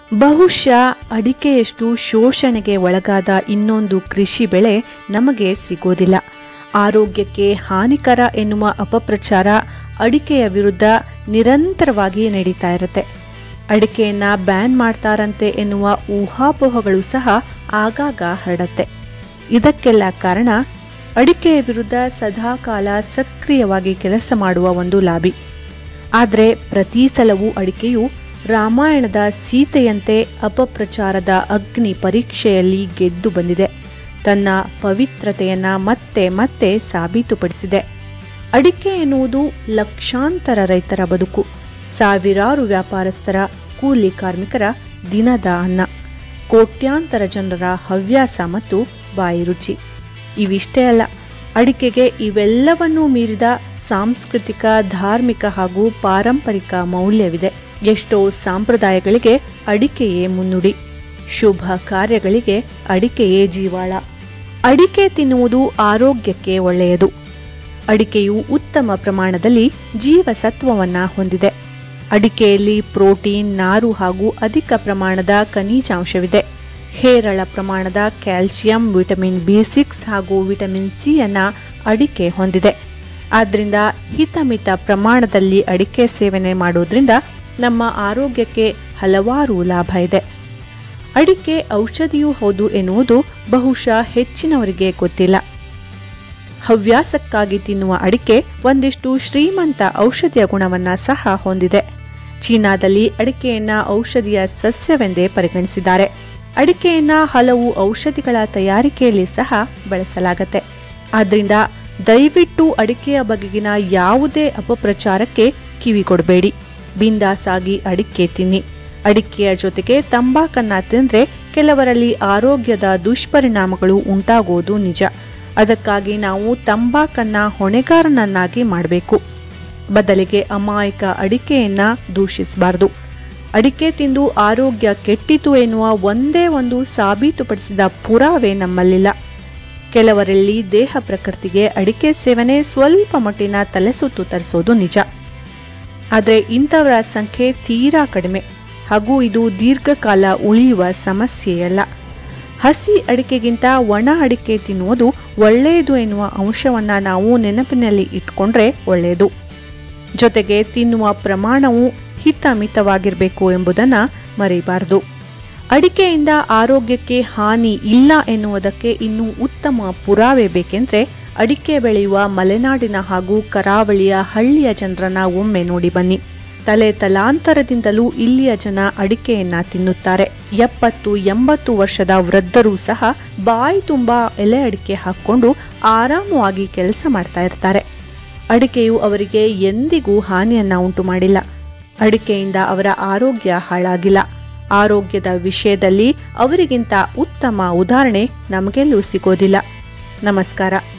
ಬಹುಶಃ ಅಡಿಕೆಯಷ್ಟು ಶೋಷಣೆಗೆ ಒಳಗಾದ ಇನ್ನೊಂದು ಕೃಷಿ ಬೆಳೆ ನಮಗೆ ಸಿಗೋದಿಲ್ಲ ಆರೋಗ್ಯಕ್ಕೆ ಹಾನಿಕರ ಎನ್ನುವ ಅಪಪ್ರಚಾರ ಅಡಿಕೆಯ ವಿರುದ್ಧ ನಿರಂತರವಾಗಿ ನಡೀತಾ ಇರುತ್ತೆ ಅಡಿಕೆಯನ್ನ ಬ್ಯಾನ್ ಮಾಡ್ತಾರಂತೆ ಎನ್ನುವ ಊಹಾಪೋಹಗಳು ಸಹ ಆಗಾಗ ಹರಡತ್ತೆ ಇದಕ್ಕೆಲ್ಲ ಕಾರಣ ಅಡಿಕೆಯ ವಿರುದ್ಧ ಸದಾಕಾಲ ಸಕ್ರಿಯವಾಗಿ ಕೆಲಸ ಮಾಡುವ ಒಂದು ಲಾಬಿ ಆದರೆ ಪ್ರತಿ ಸಲವೂ ಅಡಿಕೆಯು ರಾಮಾಯಣದ ಸೀತೆಯಂತೆ ಅಪಪ್ರಚಾರದ ಅಗ್ನಿ ಪರೀಕ್ಷೆಯಲ್ಲಿ ಗೆದ್ದು ಬಂದಿದೆ ತನ್ನ ಪವಿತ್ರತೆಯನ್ನ ಮತ್ತೆ ಮತ್ತೆ ಸಾಬೀತುಪಡಿಸಿದೆ ಅಡಿಕೆ ಎನ್ನುವುದು ಲಕ್ಷಾಂತರ ರೈತರ ಬದುಕು ಸಾವಿರಾರು ವ್ಯಾಪಾರಸ್ಥರ ಕೂಲಿ ಕಾರ್ಮಿಕರ ದಿನದ ಅನ್ನ ಕೋಟ್ಯಾಂತರ ಜನರ ಹವ್ಯಾಸ ಮತ್ತು ಬಾಯಿ ರುಚಿ ಇವಿಷ್ಟೇ ಅಲ್ಲ ಅಡಿಕೆಗೆ ಇವೆಲ್ಲವನ್ನೂ ಮೀರಿದ ಸಾಂಸ್ಕೃತಿಕ ಧಾರ್ಮಿಕ ಹಾಗೂ ಪಾರಂಪರಿಕ ಮೌಲ್ಯವಿದೆ ಎಷ್ಟೋ ಸಂಪ್ರದಾಯಗಳಿಗೆ ಅಡಿಕೆಯೇ ಮುನ್ನುಡಿ ಶುಭ ಕಾರ್ಯಗಳಿಗೆ ಅಡಿಕೆಯೇ ಜೀವಾಳ ಅಡಿಕೆ ತಿನ್ನುವುದು ಆರೋಗ್ಯಕ್ಕೆ ಒಳ್ಳೆಯದು ಅಡಿಕೆಯು ಉತ್ತಮ ಪ್ರಮಾಣದಲ್ಲಿ ಜೀವಸತ್ವವನ್ನ ಹೊಂದಿದೆ ಅಡಿಕೆಯಲ್ಲಿ ಪ್ರೋಟೀನ್ ನಾರು ಹಾಗೂ ಅಧಿಕ ಪ್ರಮಾಣದ ಖನಿಜಾಂಶವಿದೆ ಹೇರಳ ಪ್ರಮಾಣದ ಕ್ಯಾಲ್ಸಿಯಂ ವಿಟಮಿನ್ ಬಿ ಸಿಕ್ಸ್ ಹಾಗೂ ವಿಟಮಿನ್ ಸಿ ಅನ್ನ ಅಡಿಕೆ ಹೊಂದಿದೆ ಆದ್ರಿಂದ ಹಿತಮಿತ ಪ್ರಮಾಣದಲ್ಲಿ ಅಡಿಕೆ ಸೇವನೆ ಮಾಡೋದ್ರಿಂದ ನಮ್ಮ ಆರೋಗ್ಯಕ್ಕೆ ಹಲವಾರು ಲಾಭ ಇದೆ ಅಡಿಕೆ ಔಷಧಿಯೂ ಹೌದು ಎನ್ನುವುದು ಬಹುಶಃ ಹೆಚ್ಚಿನವರಿಗೆ ಗೊತ್ತಿಲ್ಲ ಹವ್ಯಾಸಕ್ಕಾಗಿ ತಿನ್ನುವ ಅಡಿಕೆ ಒಂದಿಷ್ಟು ಶ್ರೀಮಂತ ಔಷಧಿಯ ಗುಣವನ್ನ ಸಹ ಹೊಂದಿದೆ ಚೀನಾದಲ್ಲಿ ಅಡಿಕೆಯನ್ನ ಔಷಧಿಯ ಸಸ್ಯವೆಂದೇ ಪರಿಗಣಿಸಿದ್ದಾರೆ ಅಡಿಕೆಯನ್ನ ಹಲವು ಔಷಧಿಗಳ ತಯಾರಿಕೆಯಲ್ಲಿ ಸಹ ಬಳಸಲಾಗತ್ತೆ ಆದ್ರಿಂದ ದಯವಿಟ್ಟು ಅಡಿಕೆಯ ಬಗೆಗಿನ ಯಾವುದೇ ಅಪಪ್ರಚಾರಕ್ಕೆ ಕಿವಿ ಕೊಡಬೇಡಿ ಬಿಂದಾಸಾಗಿ ಅಡಿಕೆ ತಿನ್ನಿ ಅಡಿಕೆಯ ಜೊತೆಗೆ ತಂಬಾಕನ್ನ ತಿಂದ್ರೆ ಕೆಲವರಲ್ಲಿ ಆರೋಗ್ಯದ ದುಷ್ಪರಿಣಾಮಗಳು ಉಂಟಾಗೋದು ನಿಜ ಅದಕ್ಕಾಗಿ ನಾವು ತಂಬಾಕನ್ನ ಹೊಣೆಗಾರನನ್ನಾಗಿ ಮಾಡಬೇಕು ಬದಲಿಗೆ ಅಮಾಯಕ ಅಡಿಕೆಯನ್ನ ದೂಷಿಸಬಾರದು ಅಡಿಕೆ ತಿಂದು ಆರೋಗ್ಯ ಕೆಟ್ಟಿತು ಎನ್ನುವ ಒಂದೇ ಒಂದು ಸಾಬೀತುಪಡಿಸಿದ ಪುರಾವೆ ನಮ್ಮಲ್ಲಿಲ್ಲ ಕೆಲವರಲ್ಲಿ ದೇಹ ಪ್ರಕೃತಿಗೆ ಅಡಿಕೆ ಸೇವನೆ ಸ್ವಲ್ಪ ಮಟ್ಟಿನ ತಲೆಸುತ್ತು ತರಿಸೋದು ನಿಜ ಆದರೆ ಇಂಥವರ ಸಂಖ್ಯೆ ತೀರಾ ಕಡಿಮೆ ಹಾಗೂ ಇದು ದೀರ್ಘಕಾಲ ಉಳಿಯುವ ಸಮಸ್ಯೆಯಲ್ಲ ಹಸಿ ಅಡಿಕೆಗಿಂತ ಒಣ ಅಡಿಕೆ ತಿನ್ನುವುದು ಒಳ್ಳೆಯದು ಎನ್ನುವ ಅಂಶವನ್ನ ನಾವು ನೆನಪಿನಲ್ಲಿ ಇಟ್ಕೊಂಡ್ರೆ ಒಳ್ಳೆಯದು ಜೊತೆಗೆ ತಿನ್ನುವ ಪ್ರಮಾಣವು ಹಿತಮಿತವಾಗಿರಬೇಕು ಎಂಬುದನ್ನು ಮರೆಯಬಾರದು ಅಡಿಕೆಯಿಂದ ಆರೋಗ್ಯಕ್ಕೆ ಹಾನಿ ಇಲ್ಲ ಎನ್ನುವುದಕ್ಕೆ ಇನ್ನೂ ಉತ್ತಮ ಪುರಾವೆ ಬೇಕೆಂದ್ರೆ ಅಡಿಕೆ ಬೆಳೆಯುವ ಮಲೆನಾಡಿನ ಹಾಗೂ ಕರಾವಳಿಯ ಹಳ್ಳಿಯ ಜನರನ್ನ ಒಮ್ಮೆ ನೋಡಿ ಬನ್ನಿ ತಲೆ ತಲಾಂತರದಿಂದಲೂ ಇಲ್ಲಿಯ ಜನ ಅಡಿಕೆಯನ್ನ ತಿನ್ನುತ್ತಾರೆ ಎಪ್ಪತ್ತು ಎಂಬತ್ತು ವರ್ಷದ ವೃದ್ಧರೂ ಸಹ ಬಾಯಿ ತುಂಬಾ ಎಲೆ ಅಡಿಕೆ ಹಾಕೊಂಡು ಆರಾಮವಾಗಿ ಕೆಲಸ ಮಾಡ್ತಾ ಇರ್ತಾರೆ ಅಡಿಕೆಯು ಅವರಿಗೆ ಎಂದಿಗೂ ಹಾನಿಯನ್ನ ಉಂಟು ಮಾಡಿಲ್ಲ ಅಡಿಕೆಯಿಂದ ಅವರ ಆರೋಗ್ಯ ಹಾಳಾಗಿಲ್ಲ ಆರೋಗ್ಯದ ವಿಷಯದಲ್ಲಿ ಅವರಿಗಿಂತ ಉತ್ತಮ ಉದಾಹರಣೆ ನಮಗೆಲ್ಲೂ ಸಿಗೋದಿಲ್ಲ ನಮಸ್ಕಾರ